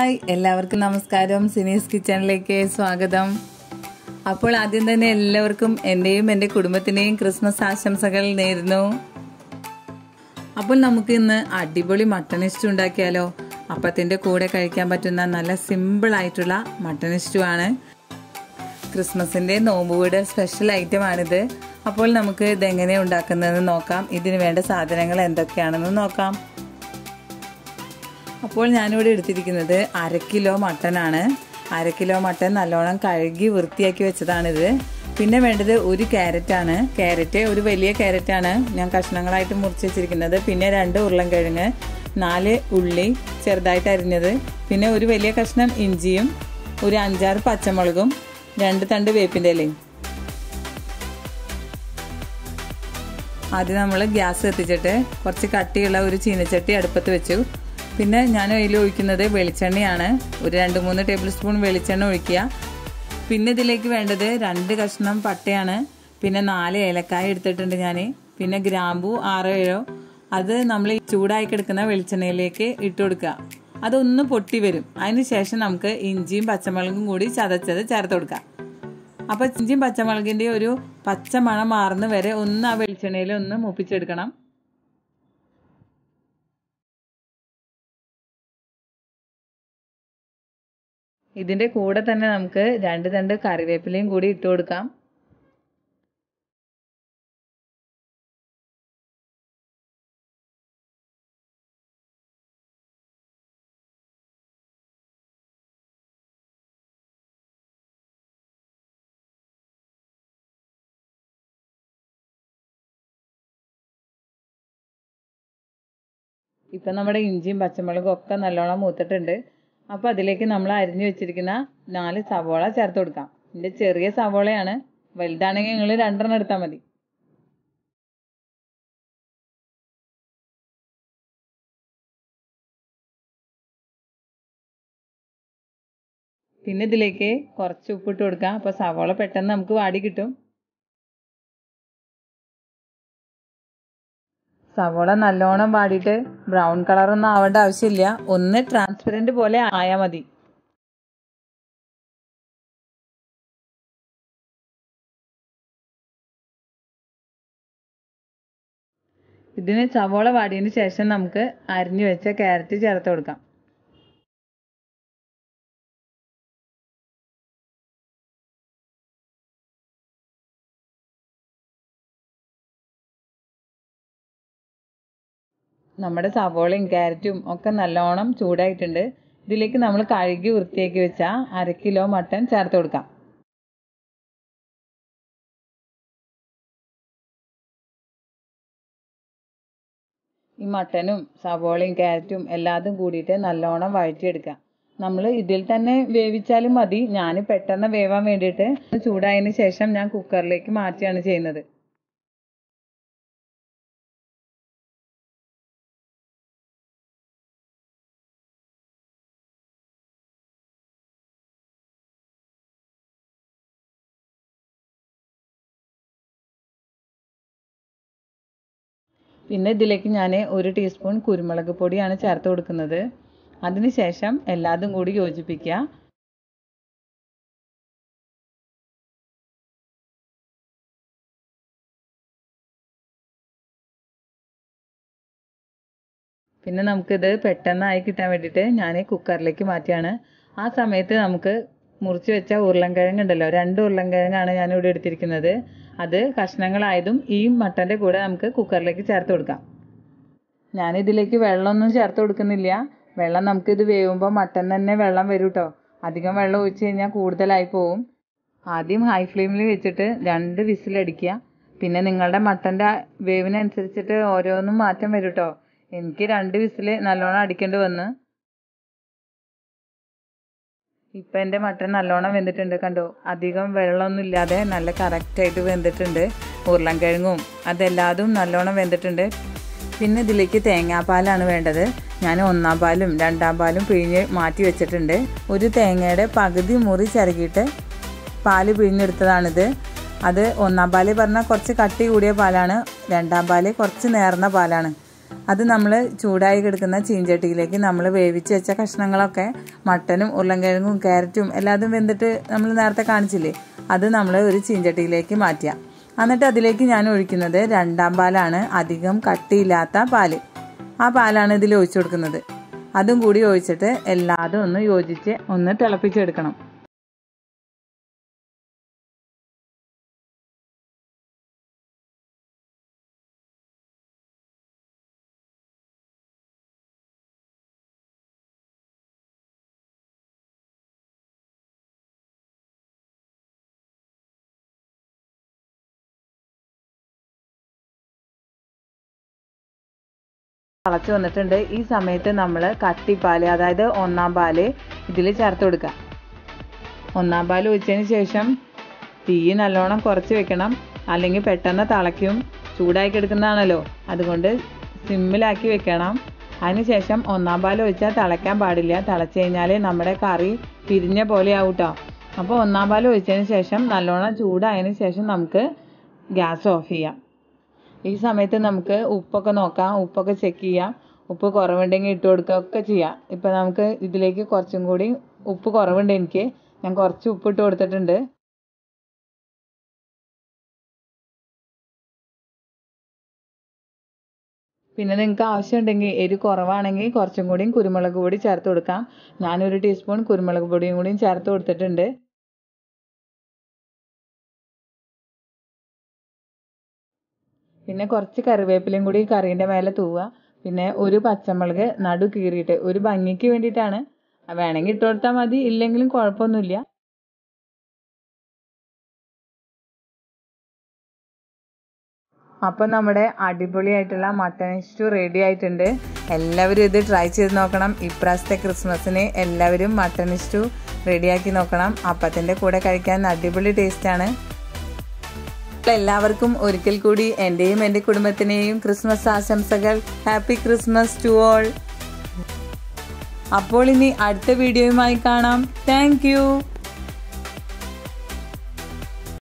hi എല്ലാവർക്കും നമസ്കാരം സിനീസ് കിച്ചണിലേക്ക് സ്വാഗതം അപ്പോൾ ആദ്യം തന്നെ എല്ലാവർക്കും എൻ്റെയും എൻ്റെ കുടുംബത്തിൻ്റെയും ക്രിസ്മസ് ആശംസകൾ നേരുന്നു അപ്പോൾ നമുക്ക് ഇന്ന് അടിപൊളി മട്ടൺ ഇസ്റ്റു ഉണ്ടാക്കിയാലോ അപ്പത്തിൻ്റെ കൂടെ കഴിക്കാൻ പറ്റുന്ന നല്ല സിമ്പിൾ ആയിട്ടുള്ള മട്ടൺ ഇസ്റ്റു ആണ് ക്രിസ്മസിൻ്റെ നോമ്പുകൂടെ സ്പെഷ്യൽ ഐറ്റമാണിത് അപ്പോൾ നമുക്ക് ഇതെങ്ങനെ ഉണ്ടാക്കുന്നതെന്ന് നോക്കാം ഇതിന് വേണ്ട സാധനങ്ങൾ എന്തൊക്കെയാണെന്ന് നോക്കാം അപ്പോൾ ഞാനിവിടെ എടുത്തിരിക്കുന്നത് അര കിലോ മട്ടനാണ് അര കിലോ മട്ടൻ നല്ലോണം കഴുകി വൃത്തിയാക്കി വെച്ചതാണിത് പിന്നെ വേണ്ടത് ഒരു ക്യാരറ്റാണ് ക്യാരറ്റ് ഒരു വലിയ ക്യാരറ്റാണ് ഞാൻ കഷ്ണങ്ങളായിട്ട് മുറിച്ച് വെച്ചിരിക്കുന്നത് പിന്നെ രണ്ട് ഉരുളൻകിഴങ്ങ് നാല് ഉള്ളി ചെറുതായിട്ട് അരിഞ്ഞത് പിന്നെ ഒരു വലിയ കഷ്ണം ഇഞ്ചിയും ഒരു അഞ്ചാറ് പച്ചമുളകും രണ്ട് തണ്ട് വേപ്പിൻ്റെ ഇലയും ആദ്യം നമ്മൾ ഗ്യാസ് കത്തിച്ചിട്ട് കുറച്ച് കട്ടിയുള്ള ഒരു ചീനച്ചട്ടി അടുപ്പത്ത് വെച്ചു പിന്നെ ഞാൻ അതിൽ ഒഴിക്കുന്നത് വെളിച്ചെണ്ണയാണ് ഒരു രണ്ട് മൂന്ന് ടേബിൾ സ്പൂൺ വെളിച്ചെണ്ണ ഒഴിക്കുക പിന്നെ ഇതിലേക്ക് വേണ്ടത് രണ്ട് കഷ്ണം പട്ടയാണ് പിന്നെ നാല് ഏലക്കായ എടുത്തിട്ടുണ്ട് ഞാൻ പിന്നെ ഗ്രാമ്പു ആറോ ഏഴോ അത് നമ്മൾ ചൂടായി കിടക്കുന്ന വെളിച്ചെണ്ണയിലേക്ക് ഇട്ട് കൊടുക്കുക അതൊന്ന് പൊട്ടി വരും അതിന് ശേഷം നമുക്ക് ഇഞ്ചിയും പച്ചമുളകും കൂടി ചതച്ചത് ചേർത്ത് കൊടുക്കാം അപ്പോൾ ഇഞ്ചിയും പച്ചമുളകിൻ്റെ ഒരു പച്ച മണം മാറുന്ന വരെ ഒന്ന് ആ വെളിച്ചെണ്ണയിൽ ഒന്ന് മൂപ്പിച്ചെടുക്കണം ഇതിൻ്റെ കൂടെ തന്നെ നമുക്ക് രണ്ട് തണ്ട് കറിവേപ്പിലയും കൂടി ഇട്ട് കൊടുക്കാം ഇപ്പം നമ്മുടെ ഇഞ്ചിയും പച്ചമുളകും ഒക്കെ നല്ലോണം മൂത്തിട്ടുണ്ട് അപ്പോൾ അതിലേക്ക് നമ്മൾ അരിഞ്ഞു വെച്ചിരിക്കുന്ന നാല് സവോള ചേർത്ത് കൊടുക്കാം ഇതിൻ്റെ ചെറിയ സവോളയാണ് വലുതാണെങ്കിൽ നിങ്ങൾ രണ്ടെണ്ണം എടുത്താൽ മതി പിന്നെ ഇതിലേക്ക് കുറച്ച് ഉപ്പിട്ട് കൊടുക്കാം അപ്പോൾ സവോള പെട്ടെന്ന് നമുക്ക് വാടി കിട്ടും സവോള നല്ലോണം വാടിയിട്ട് ബ്രൗൺ കളറൊന്നും ആവേണ്ട ആവശ്യമില്ല ഒന്ന് ട്രാൻസ്പെറൻറ്റ് പോലെ ആയാൽ മതി ഇതിന് സവോള വാടിയതിന് ശേഷം നമുക്ക് അരിഞ്ഞു വെച്ച ക്യാരറ്റ് ചേർത്ത് കൊടുക്കാം നമ്മുടെ സവോളയും ക്യാരറ്റും ഒക്കെ നല്ലോണം ചൂടായിട്ടുണ്ട് ഇതിലേക്ക് നമ്മൾ കഴുകി വൃത്തിയാക്കി വെച്ച അര കിലോ മട്ടൻ ചേർത്ത് കൊടുക്കാം ഈ മട്ടനും സവോളയും ക്യാരറ്റും എല്ലാതും കൂടിയിട്ട് നല്ലോണം വഴറ്റിയെടുക്കാം നമ്മൾ ഇതിൽ തന്നെ വേവിച്ചാലും മതി ഞാൻ പെട്ടെന്ന് വേവാൻ വേണ്ടിയിട്ട് ചൂടായതിന് ശേഷം ഞാൻ കുക്കറിലേക്ക് മാറ്റിയാണ് ചെയ്യുന്നത് പിന്നെ ഇതിലേക്ക് ഞാൻ ഒരു ടീസ്പൂൺ കുരുമുളക് പൊടിയാണ് ചേർത്ത് കൊടുക്കുന്നത് അതിനുശേഷം എല്ലാതും കൂടി യോജിപ്പിക്കുക പിന്നെ നമുക്കിത് പെട്ടെന്നായി കിട്ടാൻ വേണ്ടിയിട്ട് ഞാൻ കുക്കറിലേക്ക് മാറ്റിയാണ് ആ സമയത്ത് നമുക്ക് മുറിച്ച് വെച്ച ഉരുളൻകിഴങ്ങ് ഉണ്ടല്ലോ രണ്ട് ഉരുളൻകിഴങ്ങാണ് ഞാൻ ഇവിടെ എടുത്തിരിക്കുന്നത് അത് കഷ്ണങ്ങളായതും ഈ മട്ടൻ്റെ കൂടെ നമുക്ക് കുക്കറിലേക്ക് ചേർത്ത് കൊടുക്കാം ഞാനിതിലേക്ക് വെള്ളമൊന്നും ചേർത്ത് കൊടുക്കുന്നില്ല വെള്ളം നമുക്കിത് വേവുമ്പോൾ മട്ടൻ തന്നെ വെള്ളം വരും കേട്ടോ അധികം വെള്ളം ഒഴിച്ച് കഴിഞ്ഞാൽ കൂടുതലായി പോവും ആദ്യം ഹൈ ഫ്ലെയിമിൽ വെച്ചിട്ട് രണ്ട് വിസിലടിക്കുക പിന്നെ നിങ്ങളുടെ മട്ടൻ്റെ വേവിനനുസരിച്ചിട്ട് ഓരോന്നും മാറ്റം വരും കേട്ടോ എനിക്ക് രണ്ട് വിസിൽ നല്ലോണം അടിക്കേണ്ടി വന്ന് ഇപ്പം എൻ്റെ മട്ടൻ നല്ലോണം വെന്തിട്ടുണ്ട് കണ്ടോ അധികം വെള്ളമൊന്നും ഇല്ലാതെ നല്ല കറക്റ്റായിട്ട് വെന്തിട്ടുണ്ട് ഉരുളൻകിഴങ്ങും അതെല്ലാതും നല്ലോണം വെന്തിട്ടുണ്ട് പിന്നെ ഇതിലേക്ക് തേങ്ങാപ്പാലാണ് വേണ്ടത് ഞാൻ ഒന്നാം പാലും രണ്ടാം പാലും പിഴിഞ്ഞ് മാറ്റി വെച്ചിട്ടുണ്ട് ഒരു തേങ്ങയുടെ പകുതി മുറി ചിരകിയിട്ട് പാല് പിഴിഞ്ഞെടുത്തതാണിത് അത് ഒന്നാം പാല് പറഞ്ഞാൽ കുറച്ച് കട്ടി കൂടിയ പാലാണ് രണ്ടാം പാല് കുറച്ച് നേർന്ന പാലാണ് അത് നമ്മൾ ചൂടായി കിടക്കുന്ന ചീഞ്ചട്ടിയിലേക്ക് നമ്മൾ വേവിച്ച് വെച്ച കഷ്ണങ്ങളൊക്കെ മട്ടനും ഉരുളൻകിഴങ്ങും ക്യാരറ്റും എല്ലാതും വെന്തിട്ട് നമ്മൾ നേരത്തെ കാണിച്ചില്ലേ അത് നമ്മൾ ഒരു ചീഞ്ചട്ടിയിലേക്ക് മാറ്റുക എന്നിട്ട് അതിലേക്ക് ഞാൻ ഒഴിക്കുന്നത് രണ്ടാം പാലാണ് അധികം കട്ടിയില്ലാത്ത പാല് ആ പാലാണ് ഇതിൽ ഒഴിച്ചു കൊടുക്കുന്നത് അതും കൂടി ഒഴിച്ചിട്ട് എല്ലാതും ഒന്ന് യോജിച്ച് ഒന്ന് തിളപ്പിച്ചെടുക്കണം തിളച്ച് വന്നിട്ടുണ്ട് ഈ സമയത്ത് നമ്മൾ കട്ടിപ്പാല് അതായത് ഒന്നാം പാല് ഇതിൽ ചേർത്ത് കൊടുക്കുക ഒന്നാം പാൽ ഒഴിച്ചതിന് ശേഷം തീ നല്ലോണം കുറച്ച് വെക്കണം അല്ലെങ്കിൽ പെട്ടെന്ന് തിളയ്ക്കും ചൂടായി കിടക്കുന്നതാണല്ലോ അതുകൊണ്ട് സിമ്മിലാക്കി വെക്കണം അതിനുശേഷം ഒന്നാം പാൽ ഒഴിച്ചാൽ തിളയ്ക്കാൻ പാടില്ല തിളച്ച് കഴിഞ്ഞാൽ നമ്മുടെ കറി പിരിഞ്ഞ പോലെ ആവും കേട്ടോ അപ്പോൾ ഒന്നാം പാൽ ഒഴിച്ചതിന് ശേഷം നല്ലോണം ചൂടായതിന് ശേഷം നമുക്ക് ഗ്യാസ് ഓഫ് ചെയ്യാം ഈ സമയത്ത് നമുക്ക് ഉപ്പൊക്കെ നോക്കാം ഉപ്പൊക്കെ ചെക്ക് ചെയ്യാം ഉപ്പ് കുറവുണ്ടെങ്കിൽ ഇട്ട് കൊടുക്കുക ഒക്കെ ചെയ്യാം ഇപ്പം നമുക്ക് ഇതിലേക്ക് കുറച്ചും കൂടി ഉപ്പ് കുറവുണ്ട് എനിക്ക് ഞാൻ കുറച്ച് ഉപ്പ് ഇട്ട് കൊടുത്തിട്ടുണ്ട് പിന്നെ നിങ്ങൾക്ക് ആവശ്യമുണ്ടെങ്കിൽ എരി കുറവാണെങ്കിൽ കുറച്ചും കൂടിയും കുരുമുളക് പൊടി ചേർത്ത് കൊടുക്കാം ഞാനൊരു ടീസ്പൂൺ കുരുമുളക് പൊടിയും കൂടിയും ചേർത്ത് കൊടുത്തിട്ടുണ്ട് പിന്നെ കുറച്ച് കറിവേപ്പിലയും കൂടി കറീൻ്റെ മേലെ തൂവുക പിന്നെ ഒരു പച്ചമുളക് നടു കീറിയിട്ട് ഒരു ഭംഗിക്ക് വേണ്ടിയിട്ടാണ് വേണമെങ്കിൽ ഇട്ട് കൊടുത്താൽ മതി ഇല്ലെങ്കിലും കുഴപ്പമൊന്നുമില്ല അപ്പോൾ നമ്മുടെ അടിപൊളിയായിട്ടുള്ള മട്ടൺ സ്റ്റൂ റെഡി ആയിട്ടുണ്ട് എല്ലാവരും ഇത് ട്രൈ ചെയ്ത് നോക്കണം ഇപ്രാവശ്യത്തെ ക്രിസ്മസിന് എല്ലാവരും മട്ടൺ സ്റ്റൂ റെഡിയാക്കി നോക്കണം അപ്പത്തിൻ്റെ കൂടെ കഴിക്കാൻ അടിപൊളി ടേസ്റ്റാണ് എല്ലാവർക്കും ഒരിക്കൽ കൂടി എൻ്റെയും എൻ്റെ കുടുംബത്തിനെയും ക്രിസ്മസ് ആശംസകൾ ഹാപ്പി ക്രിസ്മസ് ടു ഓൾ അപ്പോൾ ഇനി അടുത്ത വീഡിയോയുമായി കാണാം താങ്ക്